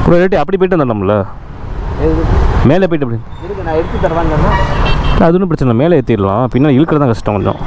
ஒரு ரேட்டு அப்படி போயிட்டு வந்துடலாம்ல மேலே போயிட்டு அப்படி இருக்கு நான் எடுத்து தருவாங்க அது ஒன்றும் பிரச்சனை இல்லை மேலே ஏற்றிடலாம் பின்னாடி இழுக்கிறது தான் கஷ்டம் கொஞ்சம்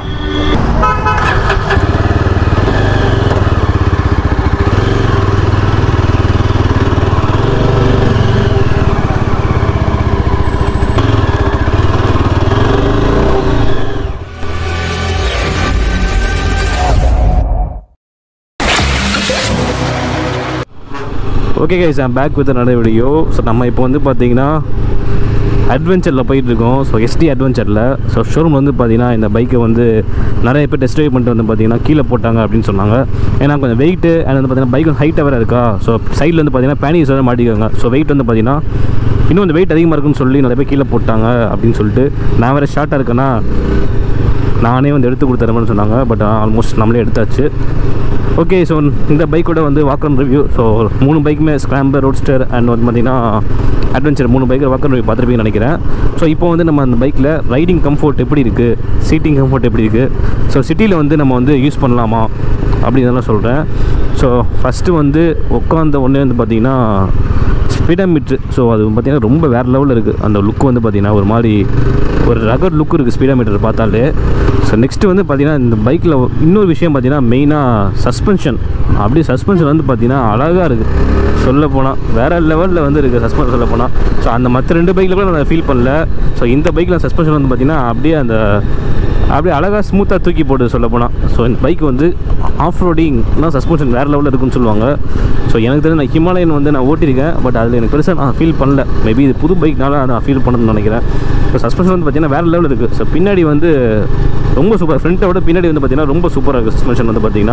okay guys I'm back with நல்ல வீடியோ ஸோ நம்ம இப்போ வந்து பார்த்தீங்கன்னா அட்வென்ச்சரில் போயிட்டு இருக்கோம் ஸோ எஸ்டி அட்வென்ச்சரில் ஸோ ஷோரூம் வந்து பார்த்தீங்கன்னா இந்த பைக்கை வந்து நிறைய பேர் டெஸ்ட் ட்ரைவ் பண்ணிட்டு வந்து பார்த்தீங்கன்னா கீழே போட்டாங்க அப்படின்னு சொன்னாங்க ஏன்னா கொஞ்சம் வெயிட்டு அண்ட் வந்து பார்த்தீங்கன்னா பைக் வந்து ஹைட்டாக வேறு இருக்கா ஸோ சைடில் வந்து பார்த்தீங்கன்னா பேனிஸ் வேறு மாட்டிக்காங்க ஸோ வெயிட் வந்து பார்த்தீங்கன்னா இன்னும் இந்த வெயிட் அதிகமாக இருக்குன்னு சொல்லி நிறைய பேர் கீழே போட்டாங்க அப்படின்னு சொல்லிட்டு நான் வேறு ஷார்ட்டாக இருக்கேன்னா நானே வந்து எடுத்து கொடுத்துறேன்னு சொன்னாங்க பட் ஆல்மோஸ்ட் நம்மளே எடுத்தாச்சு ஓகே ஸோ இந்த பைக்கோட வந்து வாக்கன் ரிவ்யூ ஸோ மூணு பைக்குமே ஸ்கிராம்பர் ரோட்ஸ்டர் அண்ட் வந்து பார்த்தீங்கன்னா அட்வென்ச்சர் மூணு பைக்கு வாக்கன் ரிவ்யூ பார்த்துருப்பீங்கன்னு நினைக்கிறேன் ஸோ இப்போ வந்து நம்ம அந்த பைக்கில் ரைடிங் கம்ஃபர்ட் எப்படி இருக்குது சீட்டிங் கம்ஃபர்ட் எப்படி இருக்குது ஸோ சிட்டியில் வந்து நம்ம வந்து யூஸ் பண்ணலாமா அப்படின்னு சொல்கிறேன் ஸோ ஃபஸ்ட்டு வந்து உட்காந்த உடனே வந்து பார்த்திங்கன்னா ஸ்பீடாமீட்ரு ஸோ அது பார்த்திங்கன்னா ரொம்ப வேறு லெவலில் இருக்குது அந்த லுக் வந்து பார்த்திங்கன்னா ஒரு மாதிரி ஒரு ரகட் லுக் இருக்குது ஸ்பீடாமீட்டர் பார்த்தாலே ஸோ நெக்ஸ்ட்டு வந்து பார்த்திங்கன்னா இந்த பைக்கில் இன்னொரு விஷயம் பார்த்திங்கன்னா மெயினாக சஸ்பென்ஷன் அப்படியே சஸ்பென்ஷன் வந்து பார்த்திங்கன்னா அழகாக இருக்குது சொல்ல போனால் வேறு லெவலில் வந்து இருக்குது சஸ்பென்ஷன் சொல்ல போனால் ஸோ அந்த மற்ற ரெண்டு பைக்கில் கூட நான் ஃபீல் பண்ணல ஸோ இந்த பைக்கில் சஸ்பென்ஷன் வந்து பார்த்திங்கன்னா அப்படியே அந்த அப்படியே அழகாக ஸ்மூத்தாக தூக்கி போடுது சொல்ல போனால் ஸோ இந்த பைக் வந்து ஆஃப் ரோடிங்னா சஸ்பென்ஷன் வேறு லெவலில் இருக்குன்னு சொல்லுவாங்க ஸோ எனக்கு தெரிஞ்ச நான் ஹிமாலயன் வந்து நான் ஓட்டியிருக்கேன் பட் அதில் எனக்கு பெருசாக நான் ஃபீல் பண்ணல மேபி இது புது பைக்னால நான் ஃபீல் பண்ணணும்னு நினைக்கிறேன் ஸோ சஸ்பென்ஷன் வந்து பார்த்திங்கன்னா வேறு லெவலில் இருக்குது ஸோ பின்னாடி வந்து ரொம்ப சூப்பர் ஃப்ரண்ட்டை விட பின்னாடி வந்து பார்த்திங்கன்னா ரொம்ப சூப்பராக இருக்குது சஸ்பென்ஷன் வந்து பார்த்திங்கன்னா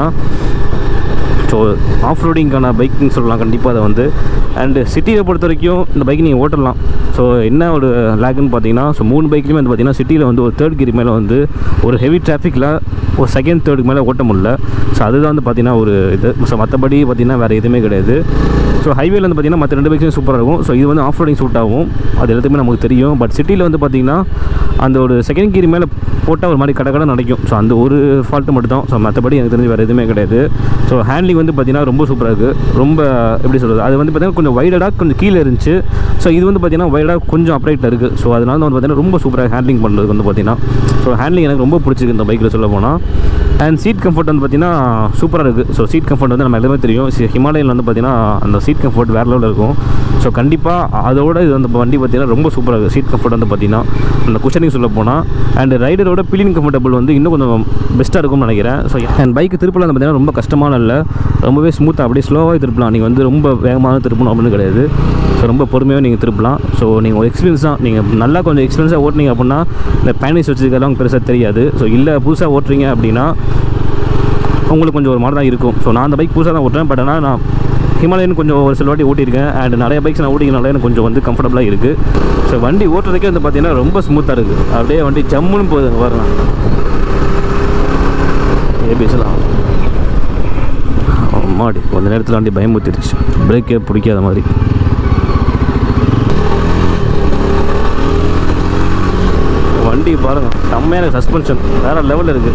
ஸோ ஆஃப் ரோடிங்கான பைக்குன்னு சொல்லலாம் கண்டிப்பாக அதை வந்து அண்டு சிட்டியை பொறுத்த வரைக்கும் இந்த பைக் நீங்கள் ஓட்டலாம் ஸோ என்ன ஒரு லேக்குன்னு பார்த்தீங்கன்னா ஸோ மூணு பைக்லையுமே வந்து பார்த்தீங்கன்னா சிட்டியில் வந்து ஒரு தேர்ட் கிரி மேலே வந்து ஒரு ஹெவி டிராஃபிக்கில் ஒரு செகண்ட் தேர்டுக்கு மேலே ஓட்ட முடியல ஸோ அதுதான் வந்து பார்த்தீங்கன்னா ஒரு இது ஸோ மற்றபடி பார்த்தீங்கன்னா வேறு எதுவுமே கிடையாது ஸோ ஹைவேல வந்து பார்த்தீங்கன்னா மற்ற ரெண்டு பைக்ஸும் சூப்பராக இருக்கும் ஸோ இது வந்து ஆஃப் ரோடிங் சூட் ஆகும் அது எல்லாத்துக்குமே நமக்கு தெரியும் பட் சிட்டியில் வந்து பார்த்தீங்கன்னா அந்த ஒரு செகண்ட் கீர் மேலே போட்டால் ஒரு மாதிரி கடை கடை நடக்கும் ஸோ அந்த ஒரு ஃபால்ட்டு மட்டும் தான் ஸோ மற்றபடி எனக்கு தெரிஞ்சு வேறு எதுவுமே கிடையாது ஸோ ஹேண்ட்லிங் வந்து பார்த்தீங்கன்னா ரொம்ப சூப்பராக இருக்குது ரொம்ப எப்படி சொல்கிறது அது வந்து பார்த்தீங்கன்னா கொஞ்சம் வைடடாக கொஞ்சம் கீழே இருந்துச்சு ஸோ இது வந்து பார்த்தீங்கன்னா வைடாக கொஞ்சம் அப்ரைட்டில் இருக்குது ஸோ அதனால வந்து பார்த்தீங்கன்னா ரொம்ப சூப்பராக ஹேண்ட்லிங் பண்ணுறதுக்கு வந்து பார்த்தீங்கன்னா ஸோ ஹேண்ட்லிங் எனக்கு ரொம்ப பிடிச்சிருக்கு இந்த பைக்கில் சொல்ல போனால் அண்ட் சீட் கம்ஃபர்ட் வந்து பார்த்தீங்கன்னா சூப்பராக இருக்குது ஸோ சீட் கம்ஃபர்ட் வந்து நம்ம எல்லாமே தெரியும் சி- ஹிமாலயன் வந்து பார்த்தீங்கன்னா அந்த சீட் கம்ஃபர்ட் வேறு லெவலில் இருக்கும் ஸோ கண்டிப்பாக அதோட இது வந்து வண்டி பார்த்தீங்கன்னா ரொம்ப சூப்பராக இருக்குது சீட் கம்ஃபர்ட் வந்து பார்த்தீங்கன்னா அந்த குஷனிங் சொல்ல போனால் அண்ட் ரைடரோட பிலிங் கம்ஃபர்டபுள் வந்து இன்னும் கொஞ்சம் பெஸ்ட்டாக இருக்கும்னு நினைக்கிறேன் ஸோ அண்ட் பைக்கு திருப்பலாம் வந்து பார்த்தீங்கன்னா ரொம்ப கஷ்டமான இல்லை ரொம்பவே ஸ்மூத்தாக அப்படியே ஸ்லோவாக திருப்பலாம் நீங்கள் வந்து ரொம்ப வேகமாக திருப்பணும் அப்படின்னு கிடையாது ஸோ ரொம்ப பொறுமையாக நீங்கள் திருப்பலாம் ஸோ நீங்கள் ஒரு எக்ஸ்பீரியன்ஸ் தான் நீங்கள் நல்லா கொஞ்சம் எக்ஸ்பீரியன்ஸாக ஓட்டுனீங்க அப்படின்னா இந்த பேனிஸ் வச்சுருக்கலாம் பெருசாக தெரியாது ஸோ இல்லை புதுசாக ஓட்டுறீங்க அப்படின்னா உங்களுக்கு கொஞ்சம் ஒரு மாதிரி தான் இருக்கும் ஸோ நான் அந்த பைக் புதுசாக தான் ஓட்டுறேன் பட் ஆனால் நான் ஹிமாலயன் கொஞ்சம் ஒரு சில வாட்டி ஓட்டியிருக்கேன் அண்ட் நிறைய பைக்ஸ் நான் ஓட்டிக்கிறனால எனக்கு கொஞ்சம் வந்து கம்ஃபர்டபுளாக இருக்குது ஸோ வண்டி ஓட்டுறதுக்கே வந்து பார்த்தீங்கன்னா ரொம்ப ஸ்மூத்தாக இருக்குது அப்படியே வண்டி ஜம்முன்னு போகுது வரலாம் ஏபிஎஸ்லாம் மாடி கொஞ்ச நேரத்தில் வண்டி பயமுத்திருச்சு பிரேக்கே பிடிக்காத மாதிரி வண்டி பாருங்க செம்மையான சஸ்பென்ஷன் வேற லெவலில் இருக்குது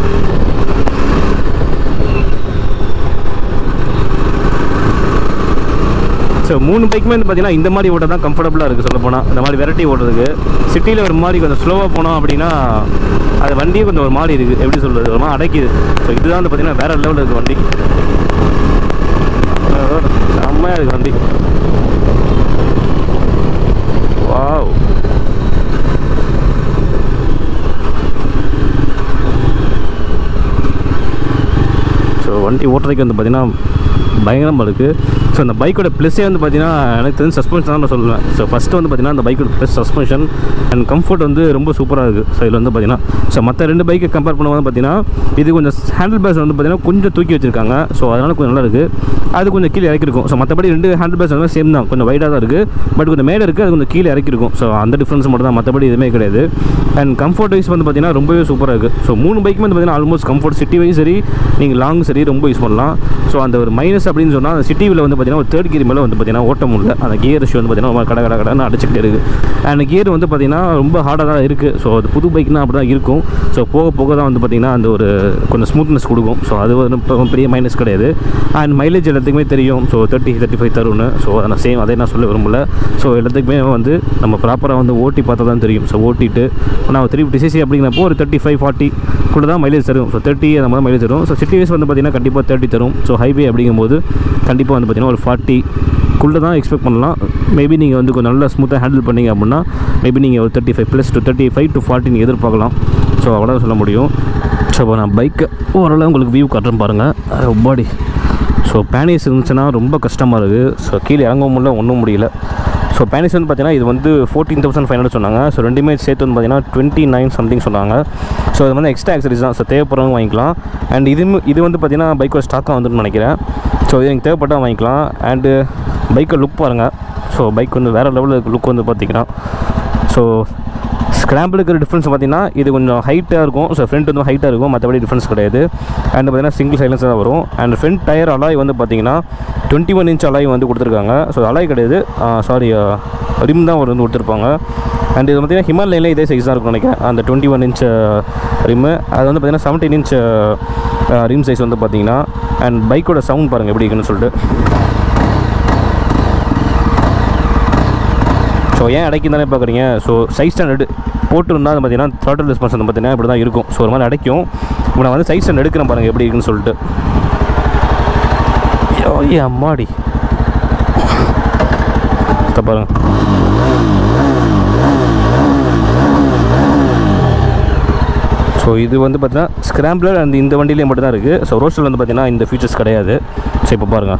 ஸோ மூணு பைக்குமே வந்து பார்த்தீங்கன்னா இந்த மாதிரி ஓட்ட தான் கம்ஃபர்டபுளாக இருக்குது சொல்ல போனால் இந்த மாதிரி வெரைட்டி ஓட்டுறதுக்கு சிட்டியில் ஒரு மாதிரி கொஞ்சம் ஸ்லோவாக போனோம் அப்படின்னா அது வண்டியே கொஞ்சம் ஒரு மாதிரி இருக்குது எப்படி சொல்கிறது ஒரு மாதிரி அடைக்குது ஸோ இதுதான் வந்து பார்த்தீங்கன்னா வேறு லெவலில் இருக்குது வண்டி செம்மையாக இருக்குது வண்டி வாவ் ஸோ வண்டி ஓட்டுறதுக்கு வந்து பார்த்தீங்கன்னா பயங்கரமாக இருக்குது ஸோ அந்த பைக்கோட ப்ளஸ்ஸே வந்து பார்த்தீங்கன்னா எனக்கு தெரிஞ்ச சஸ்பென்ஷன் தான் நான் சொல்லுவேன் ஸோ ஃபஸ்ட்டு வந்து பார்த்தீங்கன்னா அந்த பைக்கோட ப்ளஸ் சஸ்பென்ஷன் அண்ட் கம்ஃபர்ட் வந்து ரொம்ப சூப்பராக இருக்குது ஸோ இதில் வந்து பார்த்தீங்கன்னா ஸோ மற்ற ரெண்டு பைக்கை கம்பேர் பண்ணும்போது பார்த்தீங்கன்னா இது கொஞ்சம் ஹேண்டில் பேஸ் வந்து பார்த்தீங்கன்னா கொஞ்சம் தூக்கி வச்சிருக்காங்க ஸோ அதனால் கொஞ்சம் நல்லா இருக்குது அது கொஞ்சம் கீழே இறக்கிருக்கும் ஸோ மற்றபடி ரெண்டு ஹேண்டில் பேஸ் வந்து சேம் தான் கொஞ்சம் வைடாக தான் இருக்குது பட் கொஞ்சம் மேலே இருக்குது அது கொஞ்சம் கீழே இறக்கிருக்கும் ஸோ அந்த டிஃப்ரென்ஸ் மட்டும் தான் மற்றபடி எதுவுமே கிடையாது அண்ட் கம்ஃபர்ட் வைஸ் வந்து பார்த்தீங்கன்னா ரொம்பவே சூப்பராக இருக்குது ஸோ மூணு பைக்குமே வந்து பார்த்தீங்கன்னா ஆல்மோஸ்ட் கம்ஃபர்ட் சிட்டி வைஸ் சரி நீங்கள் லாங் சரி ரொம்ப யூஸ் பண்ணலாம் ஸோ அந்த ஒரு மைனஸ் அப்படின்னு சொன்னால் அந்த சிட்டியில் வந்து பார்த்தீங்கன்னா ஒரு தேர்ட் கியர் மேலே வந்து பார்த்தீங்கன்னா ஓட்ட முடியல அந்த கியர் இஷ்யூ வந்து பார்த்தீங்கன்னா ரொம்ப கட கட கடன்னு அடிச்சுக்கிட்டே இருக்குது அண்ட் கியர் வந்து பார்த்தீங்கன்னா ரொம்ப ஹார்டாக தான் இருக்குது ஸோ அது புது பைக்னா அப்படி தான் இருக்கும் ஸோ போக போக தான் வந்து பார்த்தீங்கன்னா அந்த ஒரு கொஞ்சம் ஸ்மூத்னஸ் கொடுக்கும் ஸோ அது வந்து இப்போ பெரிய மைனஸ் கிடையாது அண்ட் மைலேஜ் எல்லாத்துக்குமே தெரியும் ஸோ தேர்ட்டி தேர்ட்டி ஃபைவ் தரும்னு ஸோ அதை நான் சேம் அதே நான் சொல்ல விரும்பல ஸோ எல்லாத்துக்குமே வந்து நம்ம ப்ராப்பராக வந்து ஓட்டி பார்த்தா தான் தெரியும் ஸோ ஓட்டிட்டு நான் த்ரீ ஃபிஃப்டி சிசி அப்படிங்கிறப்போ ஒரு தேர்ட்டி ஃபைவ் ஃபார்ட்டி கூட தான் மைலேஜ் தரும் ஸோ தேர்ட்டி அந்த மாதிரி மைலேஜ் தரும் ஸோ சிட்டி வைஸ் வந்து பார்த்தீங்கன்னா கண்டிப்பாக தேர்ட்டி தரும் ஸோ ஹைவே அப்படிங்கும்போது கண்டிப்பாக வந்து பார்த்தீங்கன்னா ஒரு ஃபார்ட்டி குள்ளே தான் எக்ஸ்பெக்ட் பண்ணலாம் மேபி நீங்கள் வந்து கொஞ்சம் நல்லா ஸ்மூத்தாக ஹேண்டில் பண்ணீங்க அப்படின்னா மேபி நீங்கள் ஒரு thirty five plus to thirty five to forty நீங்கள் எதிர்பார்க்கலாம் ஸோ அவ்வளோ சொல்ல முடியும் ஸோ இப்போ நான் பைக்கை ஓரளவு உங்களுக்கு வியூ காட்டுறேன் பாருங்கள் பாடி ஸோ பேனிஸ் இருந்துச்சுன்னா ரொம்ப கஷ்டமாக இருக்குது ஸோ கீழே இறங்கவும் முடியல ஒன்றும் முடியல ஸோ பேனிஸ் வந்து பார்த்தீங்கன்னா இது வந்து ஃபோர்டீன் தௌசண்ட் ஃபைவ் ஹண்ட்ரட் சொன்னாங்க ஸோ ரெண்டுமே சேர்த்து வந்து பார்த்தீங்கன்னா டுவெண்ட்டி நைன் சம்திங் சொன்னாங்க ஸோ இது வந்து எக்ஸ்ட்ரா ஆக்சரிஸ் தான் ஸோ தேவைப்படுறவங்க வாங்கிக்கலாம் அண்ட் இது இது வந்து பார்த்தீங்கன்னா பைக்கோட ஸ்டாக்காக வந்துன்னு நினைக்கிறேன் ஸோ இது எனக்கு தேவைப்பட்டால் வாங்கிக்கலாம் அண்டு பைக்கை லுக் பாருங்கள் ஸோ பைக் வந்து வேறு லெவலில் லுக் வந்து பார்த்தீங்கன்னா ஸோ ஸ்க்ராம்பிள் இருக்கிற டிஃப்ரென்ஸ் பார்த்தீங்கன்னா இது கொஞ்சம் ஹைட்டாக இருக்கும் ஸோ ஃப்ரண்ட் வந்து ஹைட்டாக இருக்கும் மற்றபடி டிஃப்ரென்ஸ் கிடையாது அண்ட் பார்த்தீங்கன்னா சிங்கிள் சைலன்ஸ் தான் வரும் அண்ட் ஃப்ரண்ட் டயர் அலாய் வந்து பார்த்தீங்கன்னா டுவெண்ட்டி ஒன் இன்ச் அலாய் வந்து கொடுத்துருக்காங்க ஸோ அலாய் கிடையாது சாரி ரிம் தான் ஒரு வந்து கொடுத்துருப்பாங்க அண்ட் இது பார்த்தீங்கன்னா ஹிமாலயிலே இதே சைஸ் தான் இருக்கும் நினைக்கிறேன் அந்த டுவெண்ட்டி ஒன் இன்ச் ரிம்மு அது வந்து பார்த்தீங்கன்னா செவன்டீன் இன்ச் ரிம் சைஸ் வந்து பார்த்தீங்கன்னா அண்ட் பைக்கோட சவுண்ட் பாருங்கள் எப்படி இருக்குன்னு சொல்லிட்டு ஸோ ஏன் அடைக்கும் தானே பார்க்குறீங்க ஸோ சைஸ் ஸ்டாண்டர்டு போட்டுருந்தா அது பார்த்தீங்கன்னா த்ராட்டல் ரெஸ்பான்ஸ் வந்து பார்த்தீங்கன்னா இப்படி தான் இருக்கும் ஸோ ஒரு மாதிரி அடைக்கும் இப்போ நான் வந்து சைஸ் ஸ்டாண்ட் எடுக்கிறேன் பாருங்கள் எப்படி இருக்குன்னு சொல்லிட்டு ஐயோ, ஏ அம்மாடி இத பாருங்க ஸோ இது வந்து பார்த்தீங்கன்னா ஸ்க்ராம்பிளர் அண்ட் இந்த வண்டியிலே மட்டும் தான் இருக்குது ஸோ ரோஸ்டர் வந்து பார்த்தீங்கன்னா இந்த ஃபீச்சர்ஸ் கிடையாது ஸோ இப்போ பாருங்கள்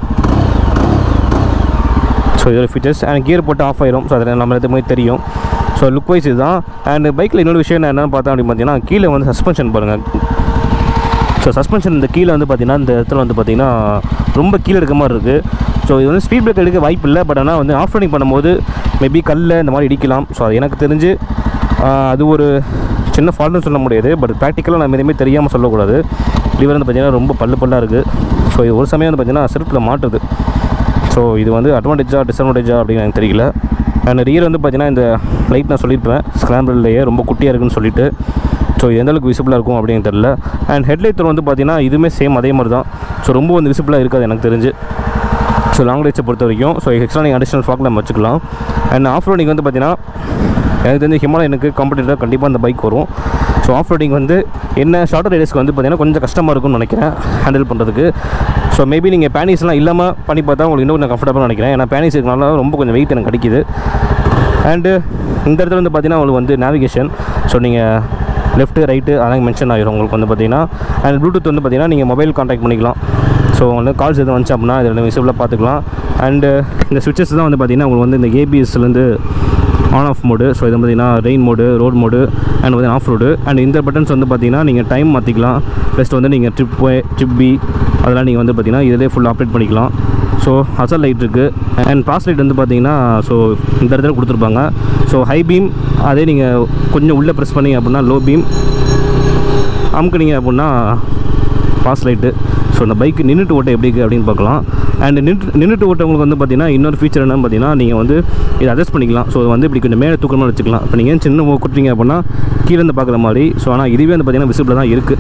ஸோ இதோட ஃபீச்சர்ஸ் அண்ட் கியர் போட்டு ஆஃப் ஆயிரும் ஸோ அதில் நம்ம எதுவுமே தெரியும் ஸோ லுக் வைஸ் இதுதான் அண்ட் பைக்கில் இன்னொரு விஷயம் நான் என்னென்னு பார்த்தேன் அப்படின்னு பார்த்தீங்கன்னா கீழே வந்து சஸ்பென்ஷன் பாருங்கள் ஸோ சஸ்பென்ஷன் இந்த கீழே வந்து பார்த்தீங்கன்னா இந்த இடத்துல வந்து பார்த்தீங்கன்னா ரொம்ப கீழே இருக்க மாதிரி இருக்குது ஸோ இது வந்து ஸ்பீட் பிரேக் எடுக்க வாய்ப்பு இல்லை பட் ஆனால் வந்து ஆஃப் ரோடிங் பண்ணும்போது மேபி கல்ல இந்த மாதிரி இடிக்கலாம் ஸோ அது எனக்கு தெரிஞ்சு ஆஹ், அது ஒரு சின்ன ஃபால்ட்னு சொல்ல முடியாது பட் ப்ராக்டிக்கலாக நம்ம எதுவுமே தெரியாமல் சொல்லக்கூடாது லிவர் வந்து பார்த்தீங்கன்னா ரொம்ப பல்லு பல்லாக இருக்குது ஸோ இது ஒரு சமயம் வந்து பார்த்தீங்கன்னா செருப்பில் மாட்டுது ஸோ இது வந்து அட்வான்டேஜா டிஸ்அட்வான்டேஜா அப்படின்னு எனக்கு தெரியல அண்ட் ரியர் வந்து பார்த்தீங்கன்னா இந்த லைட் நான் சொல்லியிருப்பேன் ஸ்க்ராம்பிள்லேயே ரொம்ப குட்டியாக இருக்குன்னு சொல்லிட்டு ஸோ எந்த அளவுக்கு விசிபிளாக இருக்கும் அப்படின்னு தெரியல அண்ட் ஹெட்லைட் வந்து பார்த்தீங்கன்னா இதுவுமே சேம் அதே மாதிரி தான் ஸோ ரொம்ப வந்து விசிபிளாக இருக்காது எனக்கு தெரிஞ்சு ஸோ லாங் ரைட்ஸை பொறுத்த வரைக்கும் ஸோ எக்ஸ்ட்ரா நீங்கள் அடிஷனல் ஃபாக் நம்ம வச்சுக்கலாம் அண்ட் ஆஃப் ரோடிங் வந்து பார்த்தீங்கன்னா எனக்கு தெரிஞ்சு ஹிமாலயனுக்கு காம்படிட்டராக கண்டிப்பாக அந்த பைக் வரும் ஸோ ஆஃப் ரோடிங் வந்து என்ன ஷார்ட்டர் ரைடர்ஸ்க்கு வந்து பார்த்தீங்கன்னா கொஞ்சம் கஷ்டமாக இருக்கும்னு நினைக்கிறேன் ஹேண்டில் பண்ணுறதுக்கு ஸோ மேபி நீங்கள் பேனிஸ்லாம் இல்லாமல் பண்ணி பார்த்தா உங்களுக்கு இன்னும் கொஞ்சம் கம்ஃபர்டபுளாக நினைக்கிறேன் ஏன்னா பேனிஸ் இருக்கனால ரொம்ப கொஞ்சம் வெயிட் எனக்கு கிடைக்குது அண்டு இந்த இடத்துல வந்து பார்த்தீங்கன்னா உங்களுக்கு வந்து நேவிகேஷன் ஸோ நீங்கள் லெஃப்ட்டு ரைட்டு அதான் மென்ஷன் ஆகிரும் உங்களுக்கு வந்து பார்த்தீங்கன்னா அண்ட் ப்ளூடூத் வந்து பார்த்தீங்கன்னா நீங்கள் மொபைல் கான்டாக்ட் பண்ணிக்கலாம் ஸோ வந்து கால்ஸ் எதுவும் வந்துச்சு அப்படின்னா இதில் விசிபிளாக பார்த்துக்கலாம் அண்டு இந்த சுவிச்சஸ் தான் வந்து பார்த்தீங்கன்னா உங்களுக்கு வந்து இந்த ஏபிஎஸ்லேருந்து ஆன் ஆஃப் மோடு ஸோ இது பார்த்தீங்கன்னா rain mode road mode and பார்த்தீங்கன்னா ஆஃப் ரோடு அண்ட் இந்த பட்டன்ஸ் வந்து பார்த்தீங்கன்னா நீங்கள் டைம் மாற்றிக்கலாம் ப்ளஸ் வந்து நீங்கள் ட்ரிப் ட்ரிப் பி அதெல்லாம் நீங்கள் வந்து பார்த்தீங்கன்னா இதிலே ஃபுல் ஆப்ரேட் பண்ணிக்கலாம் ஸோ அசல் லைட் இருக்குது அண்ட் பாஸ் லைட் வந்து பார்த்தீங்கன்னா ஸோ இந்த இடத்துல கொடுத்துருப்பாங்க ஸோ ஹை பீம் அதே நீங்கள் கொஞ்சம் உள்ளே ப்ரெஸ் பண்ணீங்க அப்படின்னா லோ பீம் அமுக்குனீங்க அப்படின்னா பாஸ் லைட்டு ஸோ அந்த பைக் நின்றுட்டு ஓட்ட எப்படி இருக்குது அப்படின்னு பார்க்கலாம் அண்ட் நின்று நின்றுட்டு ஓட்டவங்களுக்கு வந்து பார்த்தீங்கன்னா இன்னொரு ஃபீச்சர் என்னன்னு பார்த்தீங்கன்னா நீங்கள் வந்து இதை அட்ஜஸ்ட் பண்ணிக்கலாம் ஸோ வந்து இப்படி கொஞ்சம் மேலே தூக்கமாக வச்சுக்கலாம் இப்போ நீங்கள் சின்ன குட்டுறீங்க அப்படின்னா கீழே இருந்து பார்க்குற மாதிரி ஸோ ஆனால் இதுவே வந்து பார்த்தீங்கன்னா விசிபிளாக தான் இருக்குது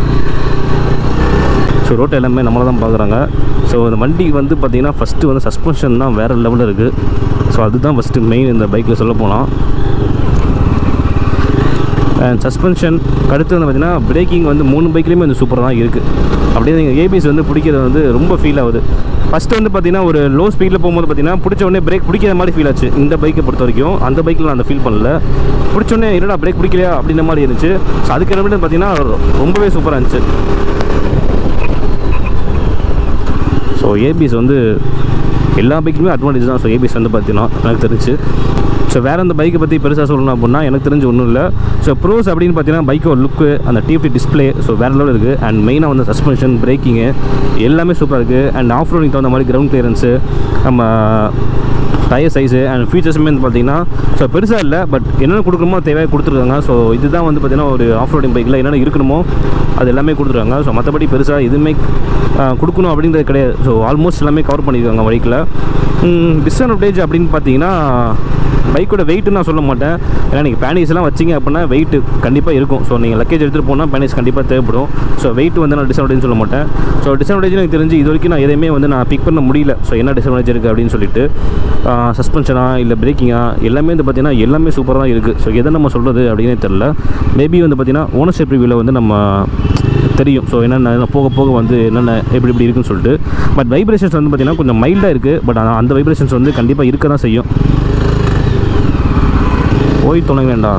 ஸோ ரோட்டை எல்லாமே நம்மளை தான் பார்க்குறாங்க ஸோ இந்த வண்டி வந்து பார்த்திங்கன்னா ஃபஸ்ட்டு வந்து சஸ்பென்ஷன் தான் வேறு லெவலில் இருக்குது ஸோ அதுதான் ஃபஸ்ட்டு மெயின் இந்த பைக்கில் சொல்ல போனால் அண்ட் சஸ்பென்ஷன் அடுத்து வந்து பார்த்தீங்கன்னா பிரேக்கிங் வந்து மூணு பைக்லேயுமே வந்து சூப்பராக தான் இருக்குது அப்படியே நீங்கள் ஏபிஎஸ் வந்து பிடிக்கிறது வந்து ரொம்ப ஃபீல் ஆகுது ஃபஸ்ட்டு வந்து பார்த்தீங்கன்னா ஒரு லோ ஸ்பீடில் போகும்போது பார்த்தீங்கன்னா பிடிச்ச உடனே பிரேக் பிடிக்கிற மாதிரி ஃபீல் ஆச்சு இந்த பைக்கை பொறுத்த வரைக்கும் அந்த பைக்கில் நான் அந்த ஃபீல் பண்ணல பிடிச்ச உடனே என்னடா பிரேக் பிடிக்கலையா அப்படின்ற மாதிரி இருந்துச்சு ஸோ அதுக்கு என்ன பார்த்தீங்கன்னா ரொம்பவே சூப்பராக இருந்துச்சு ஸோ ஏபிஎஸ் வந்து எல்லா பைக்குமே அட்வான்டேஜ் தான் ஸோ ஏபிஎஸ் வந்து பார்த்தீங்கன்னா எனக்கு தெரிஞ்சு ஸோ வேறு அந்த பைக்கை பற்றி பெருசாக சொல்லணும் அப்படின்னா எனக்கு தெரிஞ்சு ஒன்றும் இல்லை ஸோ ப்ரோஸ் அப்படின்னு பார்த்தீங்கன்னா பைக்கோட லுக்கு அந்த டிஎஃப்டி டிஸ்பிளே ஸோ வேறு லெவல் இருக்குது அண்ட் மெயினாக வந்து சஸ்பென்ஷன் பிரேக்கிங்கு எல்லாமே சூப்பராக இருக்குது அண்ட் ஆஃப் ரோடிங் தகுந்த மாதிரி கிரவுண்ட் கிளியரன்ஸு நம்ம டயர் சைஸு அண்ட் ஃபீச்சர்ஸுமே வந்து பார்த்தீங்கன்னா ஸோ பெருசாக இல்லை பட் என்னென்ன கொடுக்கணுமோ தேவையாக கொடுத்துருக்காங்க ஸோ இதுதான் வந்து பார்த்தீங்கன்னா ஒரு ஆஃப் ரோடிங் பைக்கில் என்னென்ன இருக்கணுமோ அது எல்லாமே கொடுத்துருக்காங்க ஸோ மற்றபடி பெருசாக எதுவுமே ஆஹ், கொடுக்கணும் அப்படின்றது கிடையாது ஸோ ஆல்மோஸ்ட் எல்லாமே கவர் பண்ணியிருக்காங்க பைக்கில் டிஸ்அட்வான்டேஜ் அப்படின்னு பார்த்தீங்கன்னா பைக்கோட வெயிட்டு நான் சொல்ல மாட்டேன் ஏன்னா நீங்கள் பேனிஸ்லாம் வச்சிங்க அப்படின்னா வெயிட் கண்டிப்பாக இருக்கும் ஸோ நீங்கள் லக்கேஜ் எடுத்துகிட்டு போனால் பேனிஸ் கண்டிப்பாக தேவைப்படும் ஸோ வெயிட் வந்து நான் டிஸ்அட்வான்டேஜ் சொல்ல மாட்டேன் ஸோ டிஸ்அட்வான்டேஜ் எனக்கு தெரிஞ்சு இது வரைக்கும் நான் எதையுமே வந்து நான் பிக் பண்ண முடியல ஸோ என்ன டிஸ்அட்வான்டேஜ் இருக்குது அப்படின்னு சொல்லிட்டு சஸ்பென்ஷனா இல்லை பிரேக்கிங்கா எல்லாமே வந்து பார்த்தீங்கன்னா எல்லாமே சூப்பராக தான் இருக்குது ஸோ எதை நம்ம சொல்கிறது அப்படின்னே தெரில மேபி வந்து பார்த்தீங்கன்னா ஓனர்ஷிப் ரிவ்யூவில் வந்து நம்ம தெரியும் ஸோ என்னென்ன போக போக வந்து என்னென்ன எப்படி இப்படி இருக்குன்னு சொல்லிட்டு பட் வைப்ரேஷன்ஸ் வந்து பார்த்தீங்கன்னா கொஞ்சம் மைல்டாக இருக்குது பட் ஆனால் அந்த வைப்ரேஷன்ஸ் வந்து கண்டிப்பாக இருக்க தான் செய்யும் போய் தொலைங்க வேண்டாம்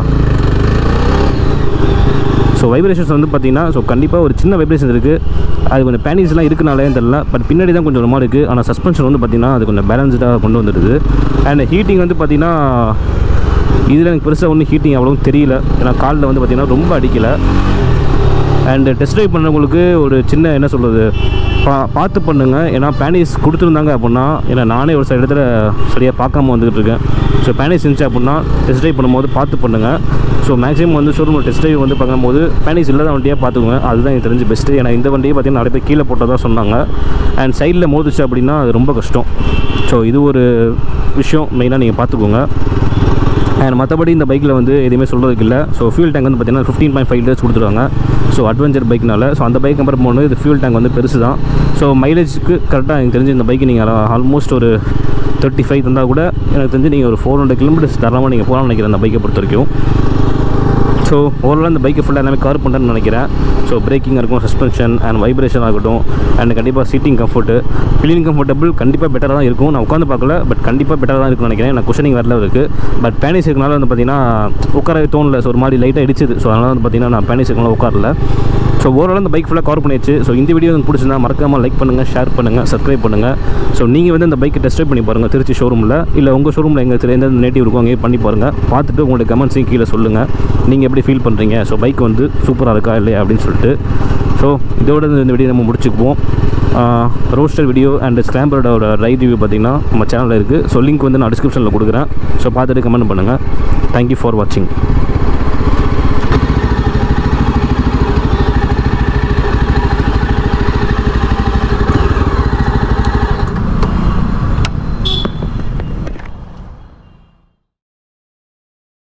ஸோ வைப்ரேஷன்ஸ் வந்து பார்த்தீங்கன்னா ஸோ கண்டிப்பாக ஒரு சின்ன வைப்ரேஷன் இருக்குது அது கொஞ்சம் பேனிஸ்லாம் இருக்குனாலே தெரியல பட் பின்னாடி தான் கொஞ்சம் ஒரு மாதிரி இருக்குது ஆனால் சஸ்பென்ஷன் வந்து பார்த்தீங்கன்னா அது கொஞ்சம் பேலன்ஸ்டாக கொண்டு வந்துடுது அண்ட் ஹீட்டிங் வந்து பார்த்தீங்கன்னா இதில் எனக்கு பெருசாக ஒன்றும் ஹீட்டிங் அவ்வளோவும் தெரியல ஏன்னா காலில் வந்து பார்த்தீங்கன்னா ரொம்ப அடிக்கலை அண்ட் டெஸ்ட் ட்ரைவ் பண்ணவங்களுக்கு ஒரு சின்ன என்ன சொல்கிறது பா பார்த்து பண்ணுங்க ஏன்னா பேனிஸ் கொடுத்துருந்தாங்க அப்படின்னா ஏன்னா நானே ஒரு சில இடத்துல சரியாக பார்க்காம வந்துகிட்டு இருக்கேன் ஸோ பேனிஸ் இருந்துச்சு அப்படின்னா டெஸ்ட் ட்ரைவ் பண்ணும்போது பார்த்து பண்ணுங்கள் ஸோ மேக்ஸிமம் வந்து ஷோரூம் டெஸ்ட் ட்ரைவ் வந்து பார்க்கும்போது பேனிஸ் இல்லாத வண்டியாக பார்த்துக்குங்க அதுதான் எனக்கு தெரிஞ்சு பெஸ்ட்டு ஏன்னா இந்த வண்டியை பார்த்தீங்கன்னா நிறைய பேர் கீழே போட்டதாக சொன்னாங்க அண்ட் சைடில் மோதிச்சு அப்படின்னா அது ரொம்ப கஷ்டம் ஸோ இது ஒரு விஷயம் மெயினாக நீங்கள் பார்த்துக்கோங்க அண்ட் மற்றபடி இந்த பைக்கில் வந்து எதுவுமே சொல்கிறதுக்கு இல்லை ஸோ ஃபியூல் டேங்க் வந்து பார்த்தீங்கன்னா ஃபிஃப்டீன் பாயிண்ட் ஃபைவ் லிட்டர்ஸ் கொடுத்துருவாங்க ஸோ அட்வென்ச்சர் பைக்னால ஸோ அந்த பைக் கம்பேர் பண்ணும்போது இது ஃபியூல் டேங்க் வந்து பெருசு தான் ஸோ மைலேஜுக்கு கரெக்டாக எனக்கு தெரிஞ்சு இந்த பைக்கு நீங்கள் ஆல்மோஸ்ட் ஒரு தேர்ட்டி ஃபைவ் தந்தால் கூட எனக்கு தெரிஞ்சு நீங்கள் ஒரு ஃபோர் ஹண்ட்ரட் கிலோமீட்டர்ஸ் தரமாக நீங்கள் போகலாம்னு நினைக்கிறேன் அந்த பைக்கை பொறுத்த வரைக்கும் ஸோ ஓவரால் இந்த பைக்கை ஃபுல்லாக எல்லாமே கவர் பண்ணுறேன்னு நினைக்கிறேன் ஸோ பிரேக்கிங் இருக்கும் சஸ்பென்ஷன் அண்ட் வைப்ரேஷன் ஆகட்டும் அண்ட் கண்டிப்பாக சீட்டிங் கம்ஃபர்ட்டு ஃபீலிங் கம்ஃபர்டபுள் கண்டிப்பாக பெட்டராக தான் இருக்கும் நான் உட்காந்து பார்க்கல பட் கண்டிப்பாக பெட்டராக தான் இருக்கும்னு நினைக்கிறேன் நான் குஷனிங் வரல இருக்குது பட் பேனிஸ் இருக்கனால வந்து பார்த்தீங்கன்னா உட்கார தோணல ஸோ ஒரு மாதிரி லைட்டாக இடிச்சுது ஸோ அதனால் வந்து பார்த்தீங்கன்னா நான் பேனிஸ் இருக்கனால உட்காரல ஸோ ஓவரால் இந்த பைக் ஃபுல்லாக கவர் பண்ணியாச்சு ஸோ இந்த வீடியோ உங்களுக்கு பிடிச்சிருந்தா மறக்காமல் லைக் பண்ணுங்கள் ஷேர் பண்ணுங்கள் சப்ஸ்கிரைப் பண்ணுங்கள் ஸோ நீங்கள் வந்து இந்த பைக்கை டெஸ்ட் ட்ரைவ் பண்ணி பாருங்கள் திருச்சி ஷோரூமில் இல்லை உங்கள் ஷோரூமில் எங்கே எந்த நேட்டிவ் இருக்கோ அங்கேயே பண்ணி பாருங்கள் பார்த்துட்டு உங்களுடைய கமெண்ட்ஸையும் கீழே சொல்லுங்கள் நீங்கள் எப்படி ஃபீல் பண்ணுறீங்க ஸோ பைக் வந்து சூப்பராக இருக்கா இல்லையா அப்படின்னு சொல்லிட்டு ஸோ இதோட இந்த வீடியோ நம்ம முடிச்சுக்குவோம் ரோஸ்டர் வீடியோ அண்ட் ஸ்கிராம்பரோட ரைட் ரிவ்யூ பார்த்தீங்கன்னா நம்ம சேனலில் இருக்குது ஸோ லிங்க் வந்து நான் டிஸ்கிரிப்ஷனில் கொடுக்குறேன் ஸோ பார்த்துட்டு கமெண்ட் பண்ணுங்கள் தேங்க்யூ ஃபார் வாட்சிங்